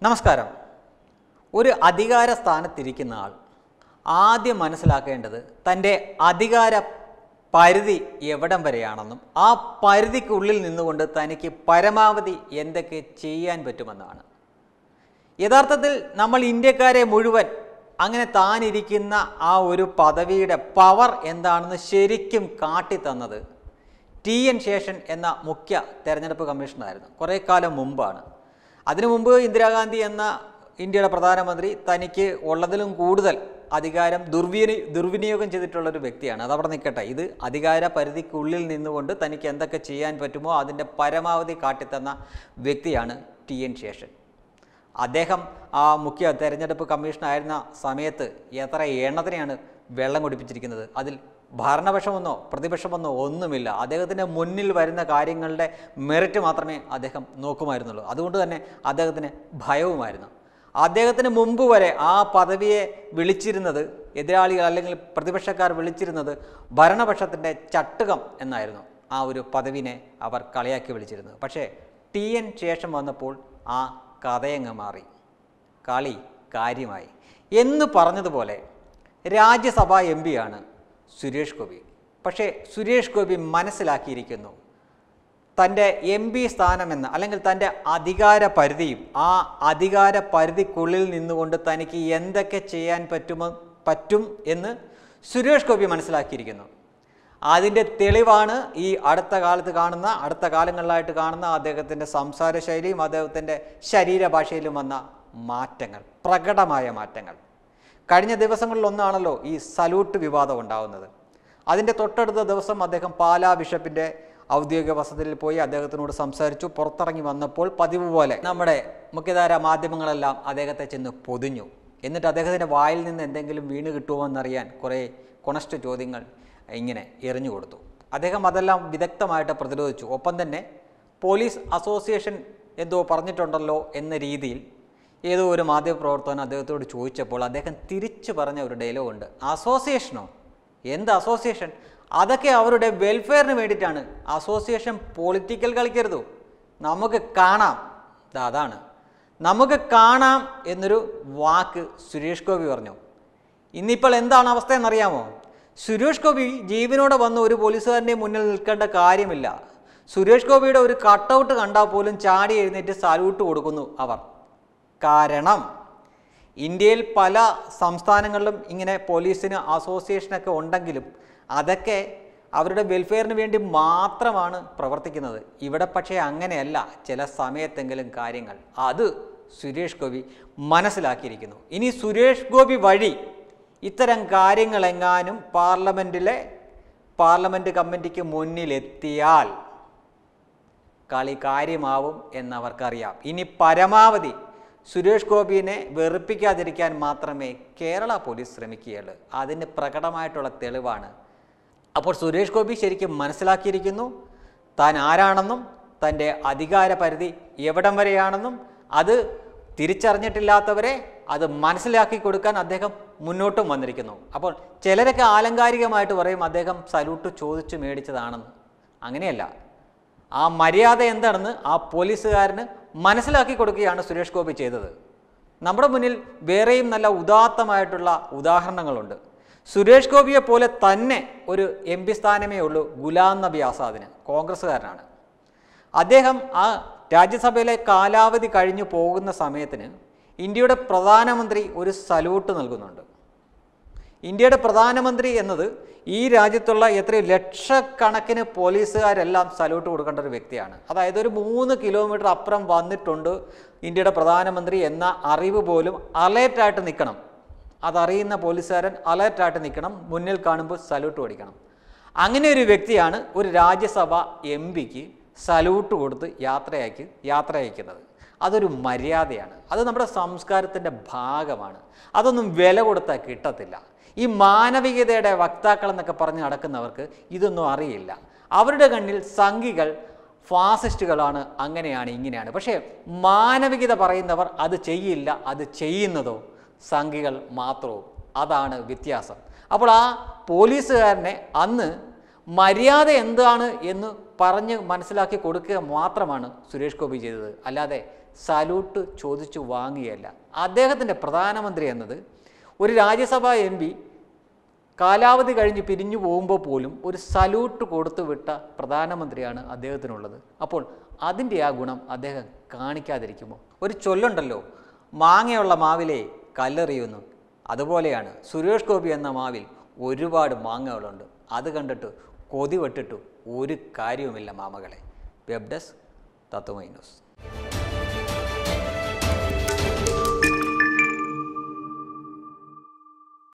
നമസ്കാരം ഒരു അധികാര സ്ഥാനത്തിരിക്കുന്ന ആൾ ആദ്യം മനസ്സിലാക്കേണ്ടത് തൻ്റെ അധികാര പരിധി എവിടം വരെയാണെന്നും ആ പരിധിക്കുള്ളിൽ നിന്നുകൊണ്ട് തനിക്ക് പരമാവധി എന്തൊക്കെ ചെയ്യാൻ പറ്റുമെന്നാണ് യഥാർത്ഥത്തിൽ നമ്മൾ ഇന്ത്യക്കാരെ മുഴുവൻ അങ്ങനെ താനിരിക്കുന്ന ആ ഒരു പദവിയുടെ പവർ എന്താണെന്ന് ശരിക്കും കാട്ടിത്തന്നത് ടി എൻ ശേഷൻ എന്ന മുഖ്യ തെരഞ്ഞെടുപ്പ് കമ്മീഷണറായിരുന്നു കുറേ കാലം മുമ്പാണ് അതിനു മുമ്പ് ഇന്ദിരാഗാന്ധി എന്ന ഇന്ത്യയുടെ പ്രധാനമന്ത്രി തനിക്ക് ഉള്ളതിലും കൂടുതൽ അധികാരം ദുർവിനി ദുർവിനിയോഗം ചെയ്തിട്ടുള്ള ഒരു വ്യക്തിയാണ് അതവിടെ നിൽക്കട്ടെ ഇത് അധികാര പരിധിക്കുള്ളിൽ നിന്നുകൊണ്ട് തനിക്ക് എന്തൊക്കെ ചെയ്യാൻ പറ്റുമോ അതിൻ്റെ പരമാവധി കാട്ടിത്തന്ന വ്യക്തിയാണ് ടി എൻ ശേഷൻ അദ്ദേഹം ആ മുഖ്യ തെരഞ്ഞെടുപ്പ് കമ്മീഷനായിരുന്ന സമയത്ത് എത്ര എണ്ണത്തിനെയാണ് വെള്ളം കുടിപ്പിച്ചിരിക്കുന്നത് അതിൽ ഭരണപക്ഷമെന്നോ പ്രതിപക്ഷമെന്നോ ഒന്നുമില്ല അദ്ദേഹത്തിൻ്റെ മുന്നിൽ വരുന്ന കാര്യങ്ങളുടെ മെറിറ്റ് മാത്രമേ അദ്ദേഹം നോക്കുമായിരുന്നുള്ളൂ അതുകൊണ്ട് തന്നെ അദ്ദേഹത്തിന് ഭയവുമായിരുന്നു അദ്ദേഹത്തിന് മുമ്പ് വരെ ആ പദവിയെ വിളിച്ചിരുന്നത് എതിരാളികൾ അല്ലെങ്കിൽ പ്രതിപക്ഷക്കാർ വിളിച്ചിരുന്നത് ഭരണപക്ഷത്തിൻ്റെ ചട്ടുകം എന്നായിരുന്നു ആ ഒരു പദവിനെ അവർ കളിയാക്കി വിളിച്ചിരുന്നത് പക്ഷേ ടി എൻ ശേഷം വന്നപ്പോൾ ആ കഥയങ്ങ് മാറി കളി കാര്യമായി എന്ന് പറഞ്ഞതുപോലെ രാജ്യസഭാ എം പിയാണ് സുരേഷ് ഗോപി പക്ഷേ സുരേഷ് ഗോപി മനസ്സിലാക്കിയിരിക്കുന്നു തൻ്റെ എം പി സ്ഥാനമെന്ന് അല്ലെങ്കിൽ തൻ്റെ അധികാര പരിധിയും ആ അധികാര പരിധിക്കുള്ളിൽ നിന്നുകൊണ്ട് തനിക്ക് എന്തൊക്കെ ചെയ്യാൻ പറ്റുമോ പറ്റും എന്ന് സുരേഷ് ഗോപി മനസ്സിലാക്കിയിരിക്കുന്നു അതിൻ്റെ തെളിവാണ് ഈ അടുത്ത കാലത്ത് കാണുന്ന അടുത്ത കാലങ്ങളിലായിട്ട് കാണുന്ന അദ്ദേഹത്തിൻ്റെ സംസാര ശൈലിയും അദ്ദേഹത്തിൻ്റെ ശരീരഭാഷയിലും വന്ന മാറ്റങ്ങൾ പ്രകടമായ മാറ്റങ്ങൾ കഴിഞ്ഞ ദിവസങ്ങളിലൊന്നാണല്ലോ ഈ സല്യൂട്ട് വിവാദം ഉണ്ടാകുന്നത് അതിൻ്റെ തൊട്ടടുത്ത ദിവസം അദ്ദേഹം പാലാ ബിഷപ്പിൻ്റെ ഔദ്യോഗിക വസതിയിൽ പോയി അദ്ദേഹത്തിനോട് സംസാരിച്ചു പുറത്തിറങ്ങി വന്നപ്പോൾ പതിവ് പോലെ നമ്മുടെ മുഖ്യധാര മാധ്യമങ്ങളെല്ലാം അദ്ദേഹത്തെ ചെന്ന് പൊതിഞ്ഞു എന്നിട്ട് അദ്ദേഹത്തിൻ്റെ വായിൽ നിന്ന് എന്തെങ്കിലും വീണ് കിട്ടുമോ എന്നറിയാൻ കുറേ കൊണസ്റ്റ് ചോദ്യങ്ങൾ ഇങ്ങനെ എറിഞ്ഞു കൊടുത്തു അദ്ദേഹം അതെല്ലാം വിദഗ്ധമായിട്ട് പ്രതിരോധിച്ചു ഒപ്പം തന്നെ പോലീസ് അസോസിയേഷൻ എന്തോ പറഞ്ഞിട്ടുണ്ടല്ലോ എന്ന രീതിയിൽ ഏതോ ഒരു മാധ്യമപ്രവർത്തകൻ അദ്ദേഹത്തോട് ചോദിച്ചപ്പോൾ അദ്ദേഹം തിരിച്ചു പറഞ്ഞ ഒരു ഡയലോഗ് ഉണ്ട് അസോസിയേഷനോ എന്ത് അസോസിയേഷൻ അതൊക്കെ അവരുടെ വെൽഫെയറിന് വേണ്ടിയിട്ടാണ് അസോസിയേഷൻ പൊളിറ്റിക്കൽ കളിക്കരുത് നമുക്ക് കാണാം ദാ അതാണ് നമുക്ക് കാണാം എന്നൊരു വാക്ക് സുരേഷ് ഗോപി പറഞ്ഞു ഇന്നിപ്പോൾ എന്താണ് അവസ്ഥ എന്നറിയാമോ സുരേഷ് ഗോപി ജീവനോടെ വന്ന ഒരു പോലീസുകാരൻ്റെ മുന്നിൽ നിൽക്കേണ്ട കാര്യമില്ല സുരേഷ് ഗോപിയുടെ ഒരു കട്ടൗട്ട് കണ്ടാൽ പോലും ചാടി എഴുന്നേറ്റ് സല്യൂട്ട് കൊടുക്കുന്നു അവർ കാരണം ഇന്ത്യയിൽ പല സംസ്ഥാനങ്ങളിലും ഇങ്ങനെ പോലീസിന് അസോസിയേഷനൊക്കെ ഉണ്ടെങ്കിലും അതൊക്കെ അവരുടെ വെൽഫെയറിന് വേണ്ടി മാത്രമാണ് പ്രവർത്തിക്കുന്നത് ഇവിടെ പക്ഷേ അങ്ങനെയല്ല ചില സമയത്തെങ്കിലും കാര്യങ്ങൾ അത് സുരേഷ് ഗോപി മനസ്സിലാക്കിയിരിക്കുന്നു ഇനി സുരേഷ് ഗോപി വഴി ഇത്തരം കാര്യങ്ങളെങ്ങാനും പാർലമെൻറ്റിലെ പാർലമെൻറ്റ് കമ്മിറ്റിക്ക് മുന്നിലെത്തിയാൽ കളി കാര്യമാവും എന്നവർക്കറിയാം ഇനി പരമാവധി സുരേഷ് ഗോപിനെ വെറുപ്പിക്കാതിരിക്കാൻ മാത്രമേ കേരള പോലീസ് ശ്രമിക്കുകയുള്ളൂ അതിന് പ്രകടമായിട്ടുള്ള തെളിവാണ് അപ്പോൾ സുരേഷ് ഗോപി ശരിക്കും മനസ്സിലാക്കിയിരിക്കുന്നു താൻ ആരാണെന്നും തൻ്റെ അധികാര പരിധി എവിടം വരെയാണെന്നും അത് തിരിച്ചറിഞ്ഞിട്ടില്ലാത്തവരെ അത് മനസ്സിലാക്കി കൊടുക്കാൻ അദ്ദേഹം മുന്നോട്ടും വന്നിരിക്കുന്നു അപ്പോൾ ചിലരൊക്കെ ആലങ്കാരികമായിട്ട് പറയും അദ്ദേഹം സല്യൂട്ട് ചോദിച്ചു മേടിച്ചതാണെന്ന് അങ്ങനെയല്ല ആ മര്യാദ എന്താണെന്ന് ആ പോലീസുകാരന് മനസ്സിലാക്കി കൊടുക്കുകയാണ് സുരേഷ് ഗോപി ചെയ്തത് നമ്മുടെ മുന്നിൽ വേറെയും നല്ല ഉദാത്തമായിട്ടുള്ള ഉദാഹരണങ്ങളുണ്ട് സുരേഷ് ഗോപിയെ പോലെ തന്നെ ഒരു എം പി സ്ഥാനമേ ഉള്ളൂ ഗുലാം നബി ആസാദിന് കോൺഗ്രസ്സുകാരനാണ് അദ്ദേഹം ആ രാജ്യസഭയിലെ കാലാവധി കഴിഞ്ഞു പോകുന്ന സമയത്തിന് ഇന്ത്യയുടെ പ്രധാനമന്ത്രി ഒരു സല്യൂട്ട് നൽകുന്നുണ്ട് ഇന്ത്യയുടെ പ്രധാനമന്ത്രി എന്നത് ഈ രാജ്യത്തുള്ള എത്ര ലക്ഷക്കണക്കിന് പോലീസുകാരെല്ലാം സല്യൂട്ട് കൊടുക്കേണ്ട ഒരു വ്യക്തിയാണ് അതായത് ഒരു മൂന്ന് കിലോമീറ്റർ അപ്പുറം വന്നിട്ടുണ്ട് ഇന്ത്യയുടെ പ്രധാനമന്ത്രി എന്ന അറിവ് പോലും അലേർട്ടായിട്ട് നിൽക്കണം അതറിയുന്ന പോലീസുകാരൻ അലേർട്ടായിട്ട് നിൽക്കണം മുന്നിൽ കാണുമ്പോൾ സല്യൂട്ട് കൊടുക്കണം അങ്ങനെ ഒരു വ്യക്തിയാണ് ഒരു രാജ്യസഭ എം പിക്ക് സല്യൂട്ട് കൊടുത്ത് യാത്രയാക്കി യാത്ര അയക്കുന്നത് അതൊരു മര്യാദയാണ് അത് നമ്മുടെ സംസ്കാരത്തിൻ്റെ ഭാഗമാണ് അതൊന്നും വില കൊടുത്താൽ കിട്ടത്തില്ല ഈ മാനവികതയുടെ വക്താക്കൾ എന്നൊക്കെ പറഞ്ഞ് നടക്കുന്നവർക്ക് ഇതൊന്നും അറിയില്ല അവരുടെ കണ്ണിൽ സംഘികൾ ഫാസിസ്റ്റുകളാണ് അങ്ങനെയാണ് ഇങ്ങനെയാണ് പക്ഷേ മാനവികത പറയുന്നവർ അത് ചെയ്യില്ല അത് ചെയ്യുന്നതോ സംഘികൾ മാത്രവും അതാണ് വ്യത്യാസം അപ്പോൾ ആ പോലീസുകാരനെ അന്ന് മര്യാദ എന്താണ് എന്ന് പറഞ്ഞ് മനസ്സിലാക്കി കൊടുക്കുക മാത്രമാണ് സുരേഷ് ഗോപി ചെയ്തത് അല്ലാതെ സല്യൂട്ട് ചോദിച്ചു വാങ്ങുകയല്ല അദ്ദേഹത്തിൻ്റെ പ്രധാനമന്ത്രി എന്നത് ഒരു രാജ്യസഭാ എം പി കാലാവധി കഴിഞ്ഞ് പിരിഞ്ഞു പോകുമ്പോൾ പോലും ഒരു സല്യൂട്ട് കൊടുത്തു വിട്ട പ്രധാനമന്ത്രിയാണ് അദ്ദേഹത്തിനുള്ളത് അപ്പോൾ അതിൻ്റെ ആ ഗുണം അദ്ദേഹം കാണിക്കാതിരിക്കുമോ ഒരു ചൊല്ലുണ്ടല്ലോ മാങ്ങയുള്ള മാവിലെ കല്ലെറിയുന്നു അതുപോലെയാണ് സുരേഷ് ഗോപി എന്ന മാവിൽ ഒരുപാട് മാങ്ങകളുണ്ട് അത് കണ്ടിട്ട് കൊതി വെട്ടിട്ടു ഒരു കാര്യവുമില്ല മാമകളെ വെബ് ഡെസ്ക് തത്വമൈ ന്യൂസ്